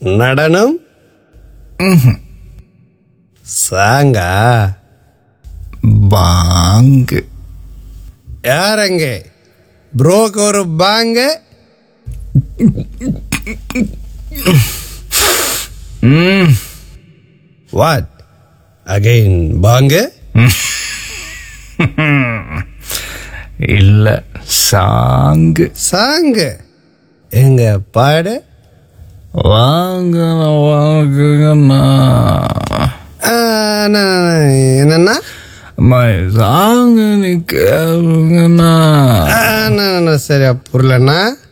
நடனம் சாங்கா பாங்கு யாரங்க ப்ரோக்கு ஒரு பாங்க வாட் அகைன் பாங்க இல்ல சாங்கு சாங்கு எங்க பாடு வாங்க வாங்குங்கண்ணா ஆ, நான் என்னன்னா அம்மா சாங்கு நீ கேளுங்கண்ணா ஆ, நான் நான் சரியா புரியலண்ணா